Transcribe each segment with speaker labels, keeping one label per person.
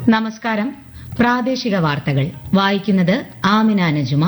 Speaker 1: നമസ്കാരം പ്രാദേശിക വാർത്തകൾ വായിക്കുന്നത് ആമിന നജുമ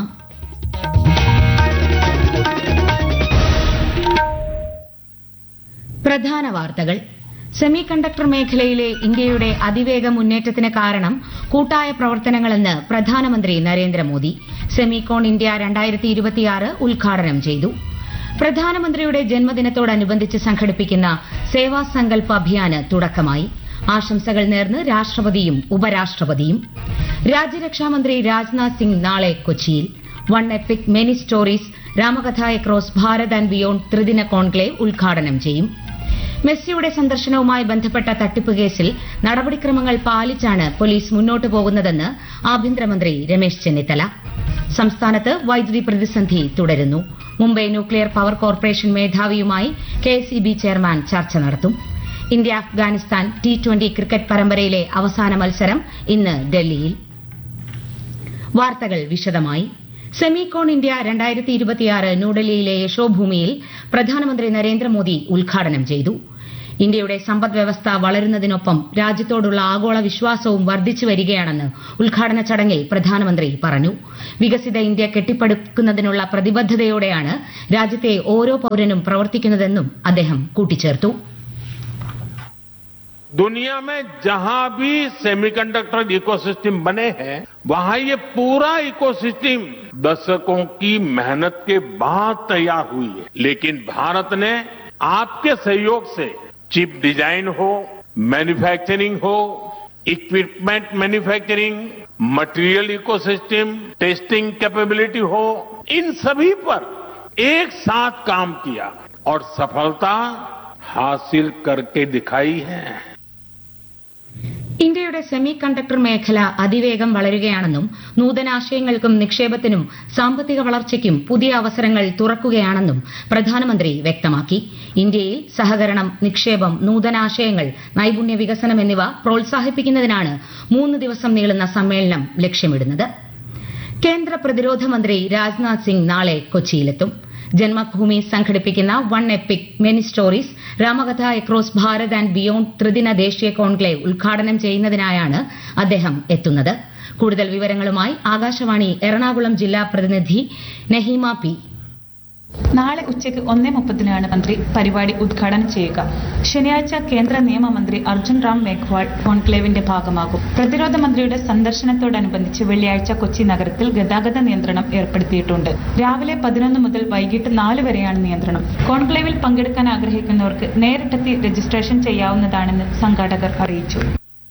Speaker 1: പ്രധാന വാർത്തകൾ സെമി കണ്ടക്ടർ മേഖലയിലെ ഇന്ത്യയുടെ അതിവേഗ മുന്നേറ്റത്തിന് കാരണം കൂട്ടായ പ്രവർത്തനങ്ങളെന്ന് പ്രധാനമന്ത്രി നരേന്ദ്രമോദി സെമികോൺ ഇന്ത്യ രണ്ടായിരത്തി ഇരുപത്തിയാറ് ഉദ്ഘാടനം ചെയ്തു പ്രധാനമന്ത്രിയുടെ ജന്മദിനത്തോടനുബന്ധിച്ച് സംഘടിപ്പിക്കുന്ന സേവാ സങ്കൽപ് അഭിയാന് തുടക്കമായി ആശംസകൾ നേർന്ന് രാഷ്ട്രപതിയും ഉപരാഷ്ട്രപതിയും രാജ്യരക്ഷാമന്ത്രി രാജ്നാഥ് സിംഗ് നാളെ കൊച്ചിയിൽ one epic many stories Ramakatha across Bharat and beyond ത്രിദിന കോൺക്ലേവ് ഉദ്ഘാടനം ചെയ്യും മെസ്സിയുടെ സന്ദർശനവുമായി ബന്ധപ്പെട്ട തട്ടിപ്പ് കേസിൽ നടപടിക്രമങ്ങൾ പാലിച്ചാണ് പോലീസ് മുന്നോട്ടു പോകുന്നതെന്ന് ആഭ്യന്തരമന്ത്രി രമേശ് ചെന്നിത്തല സംസ്ഥാനത്ത് വൈദ്യുതി പ്രതിസന്ധി തുടരുന്നു മുംബൈ ന്യൂക്ലിയർ പവർ കോർപ്പറേഷൻ മേധാവിയുമായി കെഎസ്ഇബി ചെയർമാൻ ചർച്ച നടത്തും India Afghanistan T twenty cricket പരമ്പരയിലെ അവസാന മത്സരം ഇന്ന് ഡൽഹിയിൽ വാർത്തകൾ വിശദമായി സെമികോൺ ഇന്ത്യ രണ്ടായിരത്തി ഇരുപത്തിയാറ് ന്യൂഡൽഹിയിലെ യശോഭൂമിയിൽ പ്രധാനമന്ത്രി നരേന്ദ്രമോദി ഉദ്ഘാടനം ചെയ്തു ഇന്ത്യയുടെ സമ്പദ് വ്യവസ്ഥ വളരുന്നതിനൊപ്പം രാജ്യത്തോടുള്ള ആഗോള വിശ്വാസവും വർദ്ധിച്ചു വരികയാണെന്ന് ഉദ്ഘാടന ചടങ്ങിൽ പ്രധാനമന്ത്രി പറഞ്ഞു വികസിത ഇന്ത്യ കെട്ടിപ്പടുക്കുന്നതിനുള്ള പ്രതിബദ്ധതയോടെയാണ് രാജ്യത്തെ ഓരോ പൌരനും പ്രവർത്തിക്കുന്നതെന്നും അദ്ദേഹം കൂട്ടിച്ചേർത്തു
Speaker 2: दुनिया में जहां भी सेमीकंडक्टर इकोसिस्टम बने हैं वहां ये पूरा इकोसिस्टम दशकों की मेहनत के बाद तैयार हुई है लेकिन भारत ने आपके सहयोग से चिप डिजाइन हो मैन्युफैक्चरिंग हो equipment manufacturing material ecosystem testing capability हो इन सभी पर एक साथ काम किया और सफलता हासिल करके दिखाई है
Speaker 1: ഇന്ത്യയുടെ സെമി കണ്ടക്ടർ മേഖല അതിവേഗം വളരുകയാണെന്നും നൂതനാശയങ്ങൾക്കും നിക്ഷേപത്തിനും സാമ്പത്തിക വളർച്ചയ്ക്കും പുതിയ അവസരങ്ങൾ തുറക്കുകയാണെന്നും പ്രധാനമന്ത്രി വ്യക്തമാക്കി ഇന്ത്യയിൽ സഹകരണം നിക്ഷേപം നൂതനാശയങ്ങൾ നൈപുണ്യ വികസനം എന്നിവ പ്രോത്സാഹിപ്പിക്കുന്നതിനാണ് മൂന്ന് ദിവസം നീളുന്ന സമ്മേളനം ലക്ഷ്യമിടുന്നത് കേന്ദ്ര പ്രതിരോധ മന്ത്രി രാജ്നാഥ് സിംഗ് നാളെ കൊച്ചിയിലെത്തും ജന്മഭൂമി സംഘടിപ്പിക്കുന്ന one epic many stories Ramakatha across Bharat and beyond ത്രിദിന ദേശീയ കോൺക്ലേവ് ഉദ്ഘാടനം ചെയ്യുന്നതിനായാണ് അദ്ദേഹം എത്തുന്നത് കൂടുതൽ വിവരങ്ങളുമായി ആകാശവാണി എറണാകുളം ജില്ലാ പ്രതിനിധി നഹീമ പി
Speaker 3: നാളെ ഉച്ചയ്ക്ക് ഒന്നേ മുപ്പതിനാണ് മന്ത്രി പരിപാടി ഉദ്ഘാടനം ചെയ്യുക ശനിയാഴ്ച കേന്ദ്ര നിയമമന്ത്രി അർജുൻ റാം മേഘ്വാൾ കോൺക്ലേവിന്റെ ഭാഗമാകും പ്രതിരോധ മന്ത്രിയുടെ സന്ദർശനത്തോടനുബന്ധിച്ച് വെള്ളിയാഴ്ച കൊച്ചി നഗരത്തിൽ ഗതാഗത നിയന്ത്രണം ഏർപ്പെടുത്തിയിട്ടുണ്ട് രാവിലെ പതിനൊന്ന് മുതൽ വൈകിട്ട് നാല് വരെയാണ് നിയന്ത്രണം കോൺക്ലേവിൽ പങ്കെടുക്കാൻ ആഗ്രഹിക്കുന്നവർക്ക് നേരിട്ടെത്തി രജിസ്ട്രേഷൻ ചെയ്യാവുന്നതാണെന്ന് സംഘാടകർ അറിയിച്ചു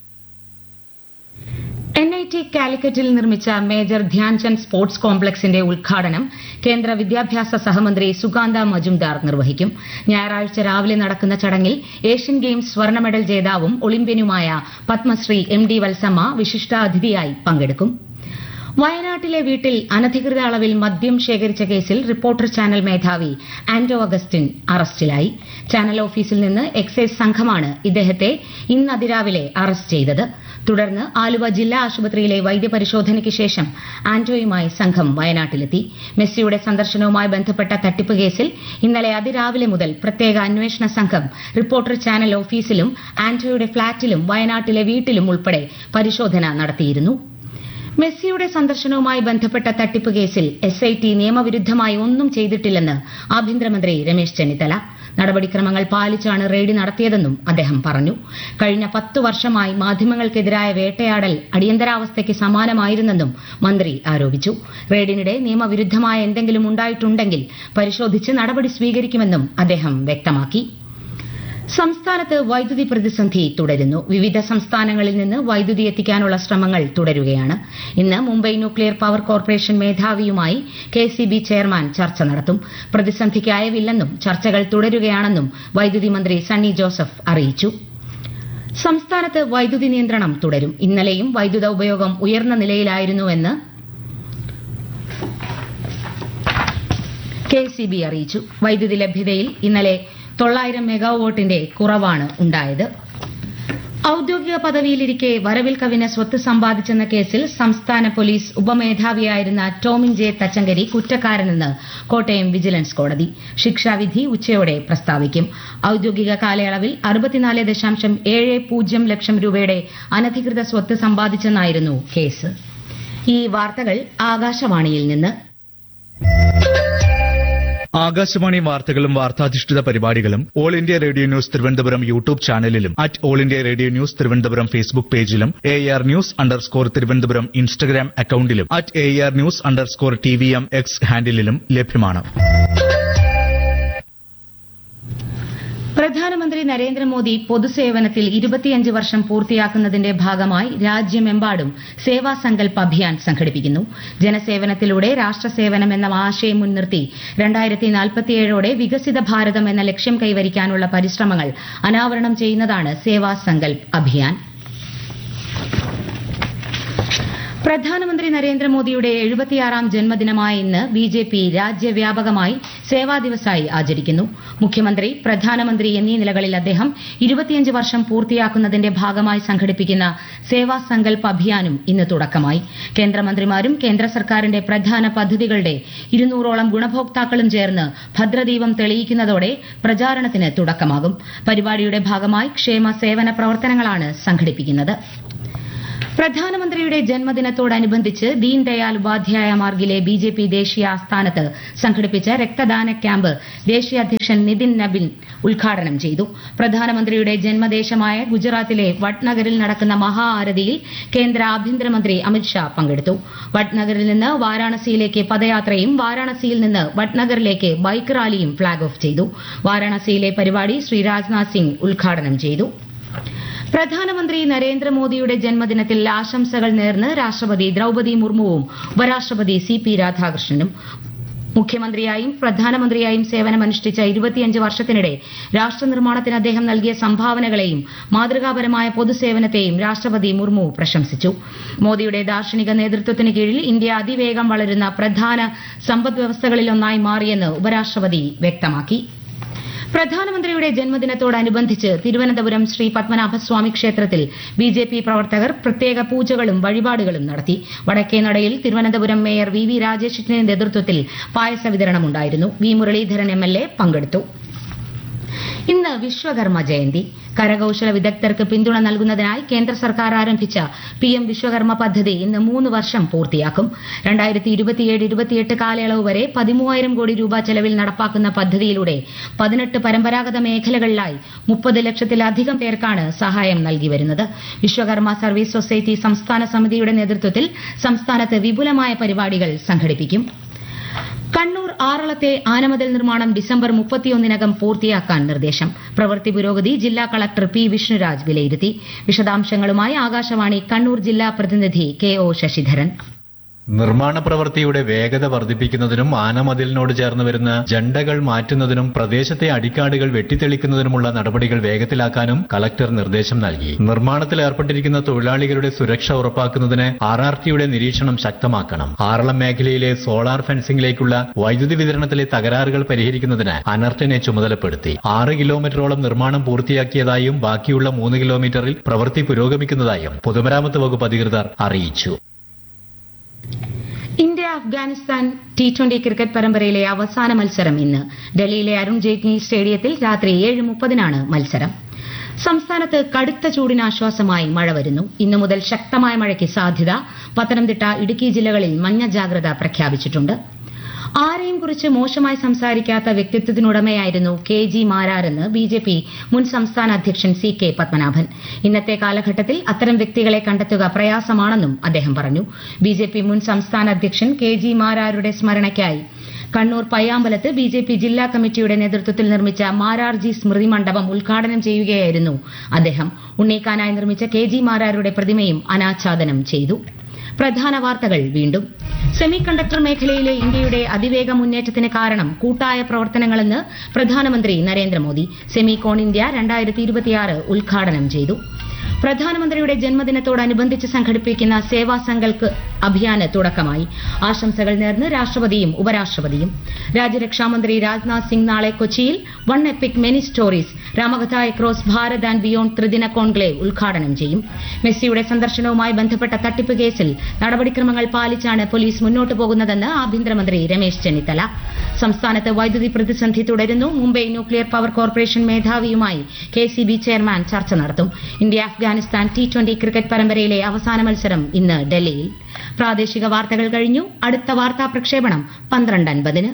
Speaker 1: എൻ ഐ ടി കാലിക്കറ്റിൽ നിർമ്മിച്ച മേജർ ധ്യാൻചന്ദ് സ്പോർട്സ് കോംപ്ലക്സിന്റെ ഉദ്ഘാടനം കേന്ദ്ര വിദ്യാഭ്യാസ സഹമന്ത്രി സുകാന്ത മജുംദാർ നിർവഹിക്കും ഞായറാഴ്ച രാവിലെ നടക്കുന്ന ചടങ്ങിൽ ഏഷ്യൻ ഗെയിംസ് സ്വർണ്ണ മെഡൽ ജേതാവും ഒളിമ്പ്യനുമായ പത്മശ്രീ എം ഡി വത്സമ്മ വിശിഷ്ടാതിഥിയായി പങ്കെടുക്കും വയനാട്ടിലെ വീട്ടിൽ അനധികൃത അളവിൽ മദ്യം ശേഖരിച്ച കേസിൽ റിപ്പോർട്ടർ ചാനൽ മേധാവി ആന്റോ അഗസ്റ്റിൻ അറസ്റ്റിലായി ചാനൽ ഓഫീസിൽ നിന്ന് എക്സൈസ് സംഘമാണ് ഇദ്ദേഹത്തെ ഇന്ന് അതിരാവിലെ അറസ്റ്റ് ചെയ്തത് തുടർന്ന് ആലുവ ജില്ലാ ആശുപത്രിയിലെ വൈദ്യപരിശോധനയ്ക്ക് ശേഷം ആന്റോയുമായി സംഘം വയനാട്ടിലെത്തി മെസ്സിയുടെ സന്ദർശനവുമായി ബന്ധപ്പെട്ട തട്ടിപ്പ് കേസിൽ ഇന്നലെ അതിരാവിലെ മുതൽ പ്രത്യേക അന്വേഷണ സംഘം റിപ്പോർട്ടർ ചാനൽ ഓഫീസിലും ആന്റോയുടെ ഫ്ളാറ്റിലും വയനാട്ടിലെ വീട്ടിലും ഉൾപ്പെടെ പരിശോധന നടത്തിയിരുന്നു മെസ്സിയുടെ സന്ദർശനവുമായി ബന്ധപ്പെട്ട തട്ടിപ്പ് കേസിൽ എസ് ഐ ടി നിയമവിരുദ്ധമായി ഒന്നും ചെയ്തിട്ടില്ലെന്ന് ആഭ്യന്തരമന്ത്രി രമേശ് ചെന്നിത്തല നടപടിക്രമങ്ങൾ പാലിച്ചാണ് റെയ്ഡ് നടത്തിയതെന്നും അദ്ദേഹം പറഞ്ഞു കഴിഞ്ഞ പത്തു വർഷമായി മാധ്യമങ്ങൾക്കെതിരായ വേട്ടയാടൽ അടിയന്തരാവസ്ഥയ്ക്ക് സമാനമായിരുന്നെന്നും മന്ത്രി ആരോപിച്ചു റെയ്ഡിനിടെ നിയമവിരുദ്ധമായ എന്തെങ്കിലും ഉണ്ടായിട്ടുണ്ടെങ്കിൽ പരിശോധിച്ച് നടപടി സ്വീകരിക്കുമെന്നും അദ്ദേഹം വ്യക്തമാക്കി സംസ്ഥാനത്ത് വൈദ്യുതി പ്രതിസന്ധി തുടരുന്നു വിവിധ സംസ്ഥാനങ്ങളിൽ നിന്ന് വൈദ്യുതി എത്തിക്കാനുള്ള ശ്രമങ്ങൾ തുടരുകയാണ് ഇന്ന് മുംബൈ ന്യൂക്ലിയർ പവർ കോർപ്പറേഷൻ മേധാവിയുമായി കെസിബി ചെയർമാൻ ചർച്ച നടത്തും പ്രതിസന്ധിക്ക് അയവില്ലെന്നും ചർച്ചകൾ തുടരുകയാണെന്നും വൈദ്യുതി മന്ത്രി സണ്ണി ജോസഫ് അറിയിച്ചു സംസ്ഥാനത്ത് വൈദ്യുതി നിയന്ത്രണം തുടരും ഇന്നലെയും വൈദ്യുത ഉപയോഗം ഉയർന്ന നിലയിലായിരുന്നുവെന്ന് കെസിബി അറിയിച്ചു വൈദ്യുതി ലഭ്യതയിൽ ഇന്നലെ തൊള്ളായിരം മെഗാവോട്ടിന്റെ കുറവാണ് ഉണ്ടായത് ഔദ്യോഗിക പദവിയിലിരിക്കെ വരവിൽ കവിന് സ്വത്ത് സമ്പാദിച്ചെന്ന കേസിൽ സംസ്ഥാന പോലീസ് ഉപമേധാവിയായിരുന്ന ടോമിൻ ജെ തച്ചങ്കരി കുറ്റക്കാരനെന്ന് കോട്ടയം വിജിലൻസ് കോടതി ശിക്ഷാവിധി ഉച്ചയോടെ പ്രസ്താവിക്കും ഔദ്യോഗിക കാലയളവിൽ അറുപത്തിനാല് ദശാംശം ഏഴ് പൂജ്യം ലക്ഷം രൂപയുടെ അനധികൃത സ്വത്ത് സമ്പാദിച്ചെന്നായിരുന്നു കേസ് ഈ വാർത്തകൾ ആകാശവാണിയിൽ നിന്ന്
Speaker 4: ആകാശവാണി വാർത്തകളും വാർത്താധിഷ്ഠിത പരിപാടികളും all India radio news Thiruvananthapuram YouTube ചാനലിലും at all India radio news Thiruvananthapuram Facebook പേജിലും A R news underscore Thiruvananthapuram Instagram അക്കൌണ്ടിലും at A R news underscore T V M X ഹാൻഡിലും ലഭ്യമാണ്
Speaker 1: പ്രധാനമന്ത്രി നരേന്ദ്രമോദി പൊതുസേവനത്തിൽ ഇരുപത്തിയഞ്ച് വർഷം പൂർത്തിയാക്കുന്നതിന്റെ ഭാഗമായി രാജ്യമെമ്പാടും സേവാ സങ്കൽപ് അഭിയാൻ സംഘടിപ്പിക്കുന്നു ജനസേവനത്തിലൂടെ രാഷ്ട്രസേവനം എന്ന ആശയം മുൻനിർത്തി രണ്ടായിരത്തി നാൽപ്പത്തിയേഴോടെ വികസിത ഭാരതം എന്ന ലക്ഷ്യം കൈവരിക്കാനുള്ള പരിശ്രമങ്ങൾ അനാവരണം ചെയ്യുന്നതാണ് സേവാ സങ്കൽപ് അഭിയാൻ പ്രധാനമന്ത്രി നരേന്ദ്രമോദിയുടെ എഴുപത്തിയാറാം ജന്മദിനമായ ഇന്ന് ബി ജെ പി രാജ്യവ്യാപകമായി സേവാ ദിവസായി ആചരിക്കുന്നു മുഖ്യമന്ത്രി പ്രധാനമന്ത്രി എന്നീ നിലകളിൽ അദ്ദേഹം ഇരുപത്തിയഞ്ച് വർഷം പൂർത്തിയാക്കുന്നതിന്റെ ഭാഗമായി സംഘടിപ്പിക്കുന്ന സേവാ സങ്കൽപ് അഭിയാനും ഇന്ന് തുടക്കമായി കേന്ദ്രമന്ത്രിമാരും കേന്ദ്ര സർക്കാരിന്റെ പ്രധാന പദ്ധതികളുടെ ഇരുന്നൂറോളം ഗുണഭോക്താക്കളും ചേർന്ന് ഭദ്രദീപം തെളിയിക്കുന്നതോടെ പ്രചാരണത്തിന് തുടക്കമാകും പരിപാടിയുടെ ഭാഗമായി ക്ഷേമ സേവന പ്രവർത്തനങ്ങളാണ് സംഘടിപ്പിക്കുന്നത് പ്രധാനമന്ത്രിയുടെ ജന്മദിനത്തോടനുബന്ധിച്ച് ദീൻ ദയാൽ ഉപാധ്യായ മാർഗിലെ ബി ജെ പി ദേശീയ ആസ്ഥാനത്ത് സംഘടിപ്പിച്ച രക്തദാന ക്യാമ്പ് ദേശീയ അധ്യക്ഷൻ നിതിൻ നബിൻ ഉദ്ഘാടനം ചെയ്തു പ്രധാനമന്ത്രിയുടെ ജന്മദേശമായ ഗുജറാത്തിലെ വട്നഗറിൽ നടക്കുന്ന മഹാ ആരതിയിൽ കേന്ദ്ര ആഭ്യന്തരമന്ത്രി അമിത്ഷാ പങ്കെടുത്തു വട്നഗറിൽ നിന്ന് വാരാണസിയിലേക്ക് പദയാത്രയും വാരാണസിയിൽ നിന്ന് വട്നഗറിലേക്ക് ബൈക്ക് റാലിയും ഫ്ളാഗ് ഓഫ് ചെയ്തു വാരാണസിയിലെ പരിപാടി ശ്രീ രാജ്നാഥ് സിംഗ് ഉദ്ഘാടനം ചെയ്തു പ്രധാനമന്ത്രി നരേന്ദ്രമോദിയുടെ ജന്മദിനത്തിൽ ആശംസകൾ നേർന്ന് രാഷ്ട്രപതി ദ്രൌപതി മുർമുവും ഉപരാഷ്ട്രപതി സി പി രാധാകൃഷ്ണനും മുഖ്യമന്ത്രിയായും പ്രധാനമന്ത്രിയായും സേവനമനുഷ്ഠിച്ച ഇരുപത്തിയഞ്ച് വർഷത്തിനിടെ രാഷ്ട്രനിർമ്മാണത്തിന് അദ്ദേഹം നൽകിയ സംഭാവനകളെയും മാതൃകാപരമായ പൊതുസേവനത്തെയും രാഷ്ട്രപതി മുർമു പ്രശംസിച്ചു മോദിയുടെ ദാർശനിക നേതൃത്വത്തിന് കീഴിൽ ഇന്ത്യ അതിവേഗം വളരുന്ന പ്രധാന സമ്പദ്വ്യവസ്ഥകളിലൊന്നായി മാറിയെന്ന് ഉപരാഷ്ട്രപതി വ്യക്തമാക്കി പ്രധാനമന്ത്രിയുടെ ജന്മദിനത്തോടനുബന്ധിച്ച് തിരുവനന്തപുരം ശ്രീ പത്മനാഭസ്വാമി ക്ഷേത്രത്തിൽ ബി ജെ പി പ്രവർത്തകർ പ്രത്യേക പൂജകളും വഴിപാടുകളും നടത്തി വടക്കേനടയിൽ തിരുവനന്തപുരം മേയർ വി വി രാജേഷിന്റെ നേതൃത്വത്തിൽ പായസ വിതരണമുണ്ടായിരുന്നു V Muraleedharan M L A പങ്കെടുത്തു ഇന്ന് വിശ്വകർമ്മ ജയന്തി കരകൌശല വിദഗ്ധർക്ക് പിന്തുണ നൽകുന്നതിനായി കേന്ദ്ര സർക്കാർ ആരംഭിച്ച പി എം വിശ്വകർമ്മ പദ്ധതി ഇന്ന് മൂന്ന് വർഷം പൂർത്തിയാക്കും രണ്ടായിരത്തി ഇരുപത്തിയേഴ് ഇരുപത്തിയെട്ട് കാലയളവ് വരെ പതിമൂവായിരം കോടി രൂപ ചെലവിൽ നടപ്പാക്കുന്ന പദ്ധതിയിലൂടെ പതിനെട്ട് പരമ്പരാഗത മേഖലകളിലായി മുപ്പത് ലക്ഷത്തിലധികം പേർക്കാണ് സഹായം നൽകി വരുന്നത് വിശ്വകർമ്മ സർവീസ് സൊസൈറ്റി സംസ്ഥാന സമിതിയുടെ നേതൃത്വത്തിൽ സംസ്ഥാനത്ത് വിപുലമായ പരിപാടികൾ സംഘടിപ്പിക്കും കണ്ണൂർ ആറളത്തെ ആനമതിൽ നിർമ്മാണം ഡിസംബർ മുപ്പത്തിയൊന്നിനകം പൂർത്തിയാക്കാൻ നിർദ്ദേശം പ്രവൃത്തി പുരോഗതി ജില്ലാ കളക്ടർ പി വിഷ്ണുരാജ് വിലയിരുത്തി വിശദാംശങ്ങളുമായി ആകാശവാണി കണ്ണൂർ ജില്ലാ പ്രതിനിധി കെ ഒ ശശിധരൻ
Speaker 5: നിർമ്മാണ പ്രവൃത്തിയുടെ വേഗത വർദ്ധിപ്പിക്കുന്നതിനും ആനമതിലിനോട് ചേർന്ന് വരുന്ന ജണ്ടകൾ മാറ്റുന്നതിനും പ്രദേശത്തെ അടിക്കാടുകൾ വെട്ടിത്തെളിക്കുന്നതിനുമുള്ള നടപടികൾ വേഗത്തിലാക്കാനും കളക്ടർ നിർദ്ദേശം നൽകി നിർമ്മാണത്തിൽ ഏർപ്പെട്ടിരിക്കുന്ന തൊഴിലാളികളുടെ സുരക്ഷ ഉറപ്പാക്കുന്നതിന് ആർ ആർ ടിയുടെ നിരീക്ഷണം ശക്തമാക്കണം ആറളം മേഖലയിലെ സോളാർ ഫെൻസിംഗിലേക്കുള്ള വൈദ്യുതി വിതരണത്തിലെ തകരാറുകൾ പരിഹരിക്കുന്നതിന് അനർട്ടിനെ ചുമതലപ്പെടുത്തി ആറ് കിലോമീറ്ററോളം നിർമ്മാണം പൂർത്തിയാക്കിയതായും ബാക്കിയുള്ള മൂന്ന് കിലോമീറ്ററിൽ പ്രവൃത്തി പുരോഗമിക്കുന്നതായും പൊതുമരാമത്ത് വകുപ്പ് അധികൃതർ അറിയിച്ചു
Speaker 1: India Afghanistan T twenty cricket പരമ്പരയിലെ അവസാന മത്സരം ഇന്ന് ഡൽഹിയിലെ അരുൺ ജെയ്റ്റ്ലി സ്റ്റേഡിയത്തിൽ രാത്രി ഏഴ് മുപ്പതിനാണ് മത്സരം സംസ്ഥാനത്ത് കടുത്ത ചൂടിന് ആശ്വാസമായി മഴ വരുന്നു ഇന്നു മുതൽ ശക്തമായ മഴയ്ക്ക് സാധ്യത പത്തനംതിട്ട ഇടുക്കി ജില്ലകളിൽ മഞ്ഞ ജാഗ്രത പ്രഖ്യാപിച്ചിട്ടുണ്ട് ആരെയും കുറിച്ച് മോശമായി സംസാരിക്കാത്ത വ്യക്തിത്വത്തിനുടമയായിരുന്നു കെ ജി മാരാരെന്ന് ബി ജെ പി മുൻ സംസ്ഥാന അധ്യക്ഷൻ സി കെ പത്മനാഭൻ ഇന്നത്തെ കാലഘട്ടത്തിൽ അത്തരം വ്യക്തികളെ കണ്ടെത്തുക പ്രയാസമാണെന്നും അദ്ദേഹം പറഞ്ഞു ബി ജെ പി മുൻ സംസ്ഥാന അധ്യക്ഷൻ കെ ജി മാരാരുടെ സ്മരണയ്ക്കായി കണ്ണൂർ പയ്യാമ്പലത്ത് ബി ജെ പി ജില്ലാ കമ്മിറ്റിയുടെ നേതൃത്വത്തിൽ നിർമ്മിച്ച മാരാർജി സ്മൃതി മണ്ഡപം ഉദ്ഘാടനം ചെയ്യുകയായിരുന്നു അദ്ദേഹം ഉണ്ണീക്കാനായി നിർമ്മിച്ച കെ ജി മാരാരുടെ പ്രതിമയും അനാച്ഛാദനം ചെയ്തു പ്രധാന വാർത്തകൾ വീണ്ടും സെമി കണ്ടക്ടർ മേഖലയിലെ ഇന്ത്യയുടെ അതിവേഗ മുന്നേറ്റത്തിന് കാരണം കൂട്ടായ പ്രവർത്തനങ്ങളെന്ന് പ്രധാനമന്ത്രി നരേന്ദ്രമോദി സെമി കോൺ ഇന്ത്യ രണ്ടായിരത്തി ഇരുപത്തിയാറ് ഉദ്ഘാടനം ചെയ്തു പ്രധാനമന്ത്രിയുടെ ജന്മദിനത്തോടനുബന്ധിച്ച് സംഘടിപ്പിക്കുന്ന സേവാ സങ്കൽപ്പ് അഭിയാന് തുടക്കമായി ആശംസകൾ നേർന്ന് രാഷ്ട്രപതിയും ഉപരാഷ്ട്രപതിയും രാജ്യരക്ഷാമന്ത്രി രാജ്നാഥ് സിംഗ് നാളെ കൊച്ചിയിൽ one epic many stories Ramakatha across Bharat and beyond ത്രിദിന കോൺക്ലേവ് ഉദ്ഘാടനം ചെയ്യും മെസ്സിയുടെ സന്ദർശനവുമായി ബന്ധപ്പെട്ട തട്ടിപ്പ് കേസിൽ നടപടിക്രമങ്ങൾ പാലിച്ചാണ് പോലീസ് മുന്നോട്ടു പോകുന്നതെന്ന് ആഭ്യന്തരമന്ത്രി രമേശ് ചെന്നിത്തല സംസ്ഥാനത്ത് വൈദ്യുതി പ്രതിസന്ധി തുടരുന്നു മുംബൈ ന്യൂക്ലിയർ പവർ കോർപ്പറേഷൻ മേധാവിയുമായി കെ സി ബി ചെയർമാൻ ചർച്ച നടത്തും India Afghanistan T twenty cricket പരമ്പരയിലെ അവസാന മത്സരം ഇന്ന് ഡൽഹിയിൽ പ്രാദേശിക വാർത്തകൾ കഴിഞ്ഞു അടുത്ത വാർത്താ പ്രക്ഷേപണം പന്ത്രണ്ട് അൻപതിന്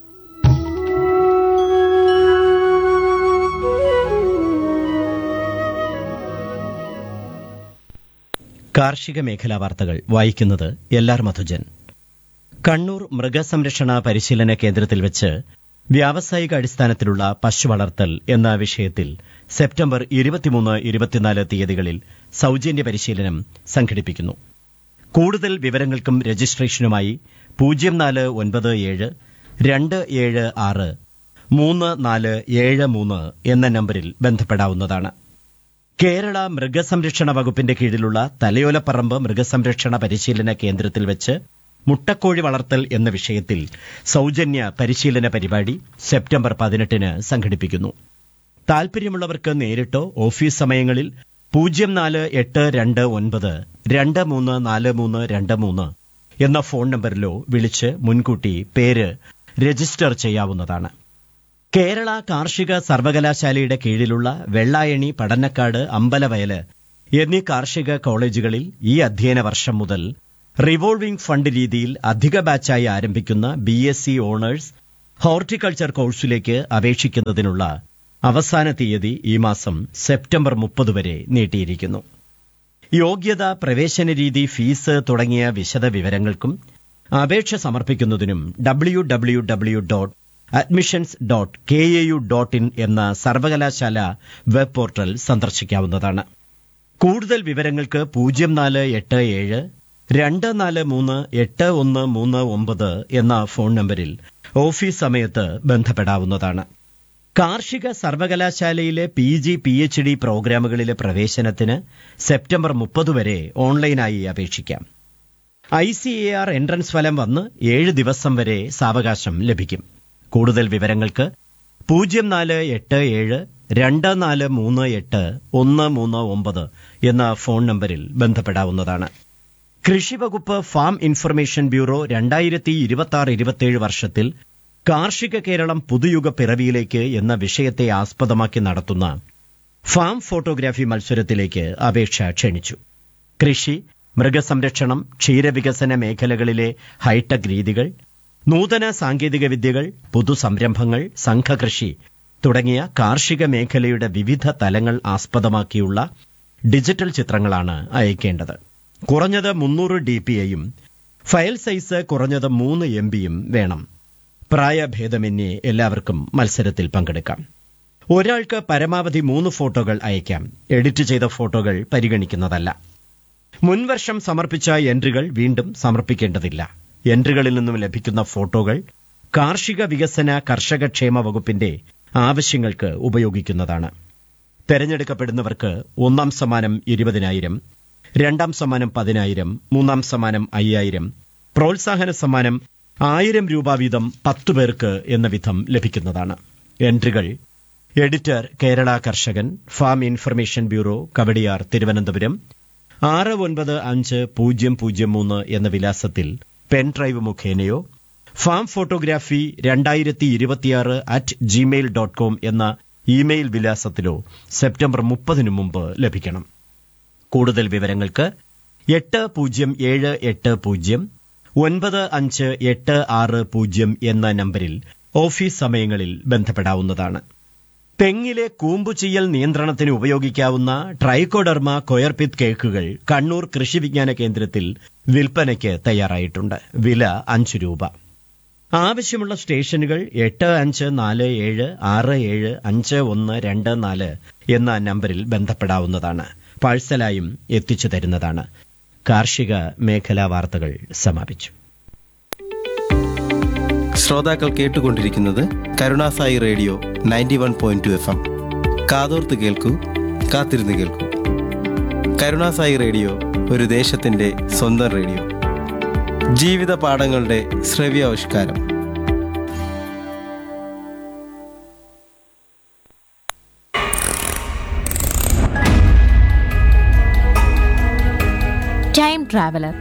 Speaker 6: കാർഷിക മേഖലാ വാർത്തകൾ വായിക്കുന്നത് എല്ലാർ മധുജൻ കണ്ണൂർ മൃഗസംരക്ഷണ പരിശീലന കേന്ദ്രത്തിൽ വെച്ച് വ്യാവസായിക അടിസ്ഥാനത്തിലുള്ള പശു വളർത്തൽ എന്ന വിഷയത്തിൽ സെപ്റ്റംബർ ഇരുപത്തിമൂന്ന് ഇരുപത്തിനാല് തീയതികളിൽ സൌജന്യ പരിശീലനം സംഘടിപ്പിക്കുന്നു കൂടുതൽ വിവരങ്ങൾക്കും രജിസ്ട്രേഷനുമായി പൂജ്യം നാല് ഒൻപത് ഏഴ് രണ്ട് ഏഴ് ആറ് മൂന്ന് നാല് ഏഴ് മൂന്ന് എന്ന നമ്പരിൽ ബന്ധപ്പെടാവുന്നതാണ് കേരള മൃഗസംരക്ഷണ വകുപ്പിന്റെ കീഴിലുള്ള തലയോലപ്പറമ്പ് മൃഗസംരക്ഷണ പരിശീലന കേന്ദ്രത്തിൽ വെച്ച് മുട്ടക്കോഴി വളർത്തൽ എന്ന വിഷയത്തിൽ സൌജന്യ പരിശീലന പരിപാടി സെപ്റ്റംബർ പതിനെട്ടിന് സംഘടിപ്പിക്കുന്നു താൽപര്യമുള്ളവർക്ക് നേരിട്ടോ ഓഫീസ് സമയങ്ങളിൽ പൂജ്യം നാല് എട്ട് രണ്ട് ഒൻപത് രണ്ട് മൂന്ന് നാല് മൂന്ന് രണ്ട് മൂന്ന് എന്ന ഫോൺ നമ്പറിലോ വിളിച്ച് മുൻകൂട്ടി പേര് രജിസ്റ്റർ ചെയ്യാവുന്നതാണ് കേരള കാർഷിക സർവകലാശാലയുടെ കീഴിലുള്ള വെള്ളായണി പടന്നക്കാട് അമ്പലവയല് എന്നീ കാർഷിക കോളേജുകളിൽ ഈ അധ്യയന വർഷം മുതൽ റിവോൾവിംഗ് ഫണ്ട് രീതിയിൽ അധിക ബാച്ചായി ആരംഭിക്കുന്ന B S C honours horticulture കോഴ്സിലേക്ക് അപേക്ഷിക്കുന്നതിനുള്ള അവസാന തീയതി ഈ മാസം സെപ്റ്റംബർ മുപ്പത് വരെ നീട്ടിയിരിക്കുന്നു യോഗ്യത പ്രവേശന രീതി ഫീസ് തുടങ്ങിയ വിശദ വിവരങ്ങൾക്കും അപേക്ഷ സമർപ്പിക്കുന്നതിനും W W W dot admissions dot K A U dot in എന്ന സർവകലാശാല വെബ് പോർട്ടൽ സന്ദർശിക്കാവുന്നതാണ് കൂടുതൽ വിവരങ്ങൾക്ക് പൂജ്യം നാല് എട്ട് ഏഴ് രണ്ട് നാല് മൂന്ന് എട്ട് ഒന്ന് മൂന്ന് ഒമ്പത് എന്ന ഫോൺ നമ്പറിൽ ഓഫീസ് സമയത്ത് ബന്ധപ്പെടാവുന്നതാണ് കാർഷിക സർവകലാശാലയിലെ P G P H D പ്രോഗ്രാമുകളിലെ പ്രവേശനത്തിന് സെപ്റ്റംബർ മുപ്പത് വരെ ഓൺലൈനായി അപേക്ഷിക്കാം I C A R entrance ഫലം വന്ന് ഏഴ് ദിവസം വരെ സാവകാശം ലഭിക്കും കൂടുതൽ വിവരങ്ങൾക്ക് പൂജ്യം നാല് എട്ട് ഏഴ് രണ്ട് നാല് മൂന്ന് എട്ട് ഒന്ന് മൂന്ന് ഒമ്പത് എന്ന ഫോൺ നമ്പറിൽ ബന്ധപ്പെടാവുന്നതാണ് കൃഷിവകുപ്പ് ഫാം ഇൻഫർമേഷൻ ബ്യൂറോ രണ്ടായിരത്തി ഇരുപത്തി ആറ് ഇരുപത്തിയേഴ് വർഷത്തിൽ കാർഷിക കേരളം പുതുയുഗ പിറവിയിലേക്ക് എന്ന വിഷയത്തെ ആസ്പദമാക്കി നടത്തുന്ന ഫാം ഫോട്ടോഗ്രാഫി മത്സരത്തിലേക്ക് അപേക്ഷ ക്ഷണിച്ചു കൃഷി മൃഗസംരക്ഷണം ക്ഷീരവികസന മേഖലകളിലെ ഹൈടെക് രീതികൾ നൂതന സാങ്കേതിക വിദ്യകൾ പുതുസംരംഭങ്ങൾ സംഘകൃഷി തുടങ്ങിയ കാർഷിക മേഖലയുടെ വിവിധ തലങ്ങൾ ആസ്പദമാക്കിയുള്ള ഡിജിറ്റൽ ചിത്രങ്ങളാണ് അയക്കേണ്ടത് കുറഞ്ഞത് മുന്നൂറ് ഡി പി ഐയും ഫയൽ സൈസ് കുറഞ്ഞത് മൂന്ന് എം ബിയും വേണം പ്രായഭേദമന്യേ എല്ലാവർക്കും മത്സരത്തിൽ പങ്കെടുക്കാം ഒരാൾക്ക് പരമാവധി മൂന്ന് ഫോട്ടോകൾ അയക്കാം എഡിറ്റ് ചെയ്ത ഫോട്ടോകൾ പരിഗണിക്കുന്നതല്ല മുൻവർഷം സമർപ്പിച്ച എൻട്രികൾ വീണ്ടും സമർപ്പിക്കേണ്ടതില്ല എൻട്രികളിൽ നിന്നും ലഭിക്കുന്ന ഫോട്ടോകൾ കാർഷിക വികസന കർഷക ക്ഷേമ വകുപ്പിന്റെ ആവശ്യങ്ങൾക്ക് ഉപയോഗിക്കുന്നതാണ് തെരഞ്ഞെടുക്കപ്പെടുന്നവർക്ക് ഒന്നാം സമ്മാനം ഇരുപതിനായിരം രണ്ടാം സമ്മാനം പതിനായിരം മൂന്നാം സമ്മാനം അയ്യായിരം പ്രോത്സാഹന സമ്മാനം ആയിരം രൂപ വീതം പത്തു പേർക്ക് എന്ന വിധം ലഭിക്കുന്നതാണ് എൻട്രികൾ editor Kerala Karshakan farm information bureau Kowdiar Thiruvananthapuram ആറ് ഒൻപത് അഞ്ച് പൂജ്യം പൂജ്യം മൂന്ന് എന്ന വിലാസത്തിൽ പെൻഡ്രൈവ് മുഖേനയോ ഫാം ഫോട്ടോഗ്രാഫി രണ്ടായിരത്തി ഇരുപത്തിയാറ് അറ്റ് ജിമെയിൽ ഡോട്ട് കോം എന്ന ഇമെയിൽ വിലാസത്തിലോ സെപ്റ്റംബർ മുപ്പതിനു മുമ്പ് ലഭിക്കണം കൂടുതൽ വിവരങ്ങൾക്ക് എട്ട് പൂജ്യം ഏഴ് എട്ട് പൂജ്യം ഒൻപത് അഞ്ച് എട്ട് ആറ് പൂജ്യം എന്ന നമ്പരിൽ ഓഫീസ് സമയങ്ങളിൽ ബന്ധപ്പെടാവുന്നതാണ് തെങ്ങിലെ കൂമ്പുചീയൽ നിയന്ത്രണത്തിന് ഉപയോഗിക്കാവുന്ന ട്രൈക്കോഡർമ കൊയർപിത് കേക്കുകൾ കണ്ണൂർ കൃഷി വിജ്ഞാന കേന്ദ്രത്തിൽ വിൽപ്പനയ്ക്ക് തയ്യാറായിട്ടുണ്ട് വില അഞ്ച് രൂപ ആവശ്യമുള്ള സ്റ്റേഷനുകൾ എട്ട് അഞ്ച് നാല് ഏഴ് ആറ് ഏഴ് അഞ്ച് ഒന്ന് രണ്ട് നാല് എന്ന നമ്പറിൽ ബന്ധപ്പെടാവുന്നതാണ് പാഴ്സലായും എത്തിച്ചു തരുന്നതാണ് കാർഷിക മേഖലാ വാർത്തകൾ സമാപിച്ചു
Speaker 7: ശ്രോതാക്കൾ കേട്ടുകൊണ്ടിരിക്കുന്നത് Karunasai radio ninety one point two F M കാതോർത്ത് കേൾക്കൂ കാത്തിരുന്ന് കേൾക്കൂ കരുണാസായി റേഡിയോ ഒരു ദേശത്തിൻ്റെ സ്വന്തം റേഡിയോ ജീവിത പാഠങ്ങളുടെ ശ്രവ്യാവിഷ്കാരം
Speaker 8: ടൈം ട്രാവലർ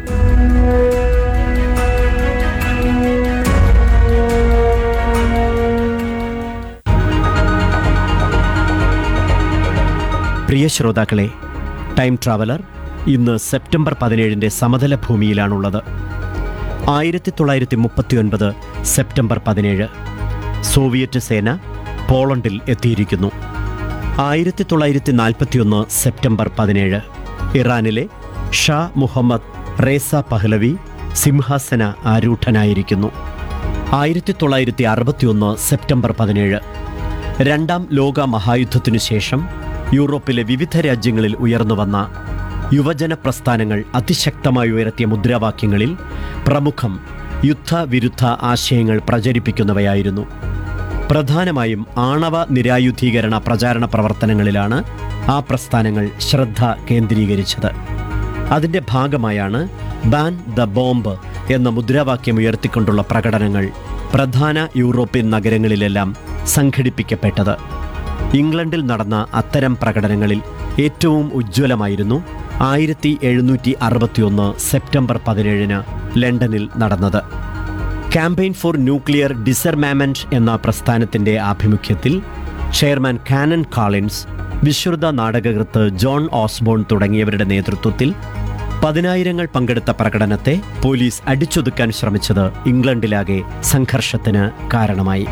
Speaker 6: പ്രിയ ശ്രോതാക്കളെ ടൈം ട്രാവലർ ഇന്ന് സെപ്റ്റംബർ പതിനേഴിൻ്റെ സമതല ഭൂമിയിലാണുള്ളത് ആയിരത്തി തൊള്ളായിരത്തി മുപ്പത്തിയൊൻപത് സെപ്റ്റംബർ പതിനേഴ് സോവിയറ്റ് സേന പോളണ്ടിൽ എത്തിയിരിക്കുന്നു ആയിരത്തി തൊള്ളായിരത്തി നാൽപ്പത്തിയൊന്ന് സെപ്റ്റംബർ പതിനേഴ് ഇറാനിലെ ഷാ മുഹമ്മദ് റേസ പഹ്ലവി സിംഹാസന ആരൂഢനായിരിക്കുന്നു ആയിരത്തി തൊള്ളായിരത്തി അറുപത്തിയൊന്ന് സെപ്റ്റംബർ പതിനേഴ് രണ്ടാം ലോക മഹായുദ്ധത്തിനു ശേഷം യൂറോപ്പിലെ വിവിധ രാജ്യങ്ങളിൽ ഉയർന്നുവന്ന യുവജന പ്രസ്ഥാനങ്ങൾ അതിശക്തമായി ഉയർത്തിയ മുദ്രാവാക്യങ്ങളിൽ പ്രമുഖം യുദ്ധവിരുദ്ധ ആശയങ്ങൾ പ്രചരിപ്പിക്കുന്നവയായിരുന്നു പ്രധാനമായും ആണവ നിരായുധീകരണ പ്രചാരണ പ്രവർത്തനങ്ങളിലാണ് ആ പ്രസ്ഥാനങ്ങൾ ശ്രദ്ധ കേന്ദ്രീകരിച്ചത് അതിന്റെ ഭാഗമായാണ് ബാൻ ദ ബോംബ് എന്ന മുദ്രാവാക്യം ഉയർത്തിക്കൊണ്ടുള്ള പ്രകടനങ്ങൾ പ്രധാന യൂറോപ്യൻ നഗരങ്ങളിലെല്ലാം സംഘടിപ്പിക്കപ്പെട്ടത് ഇംഗ്ലണ്ടിൽ നടന്ന അത്തരം പ്രകടനങ്ങളിൽ ഏറ്റവും ഉജ്ജ്വലമായിരുന്നു ആയിരത്തി എഴുന്നൂറ്റി അറുപത്തിയൊന്ന് സെപ്റ്റംബർ പതിനേഴിന് ലണ്ടനിൽ നടന്നത് ക്യാമ്പയിൻ ഫോർ ന്യൂക്ലിയർ ഡിസർമാമെന്റ് എന്ന പ്രസ്ഥാനത്തിന്റെ ആഭിമുഖ്യത്തിൽ ചെയർമാൻ കാനൻ കാളിൻസ് വിശ്രുത നാടകകൃത്ത് ജോൺ ഓസ്ബോൺ തുടങ്ങിയവരുടെ നേതൃത്വത്തിൽ പതിനായിരങ്ങൾ പങ്കെടുത്ത പ്രകടനത്തെ പോലീസ് അടിച്ചൊതുക്കാൻ ശ്രമിച്ചത് ഇംഗ്ലണ്ടിലാകെ സംഘർഷത്തിന് കാരണമായി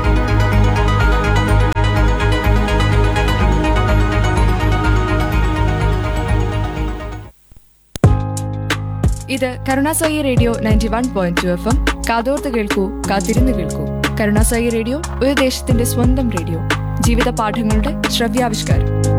Speaker 9: ഇത് കരുണാസായി radio ninety one point two F M കാതോർത്ത് കേൾക്കൂ കാത്തിരുന്ന് കേൾക്കൂ കരുണാസായി റേഡിയോ ഒരു ദേശത്തിന്റെ സ്വന്തം റേഡിയോ ജീവിത പാഠങ്ങളുടെ ശ്രവ്യാവിഷ്കാരം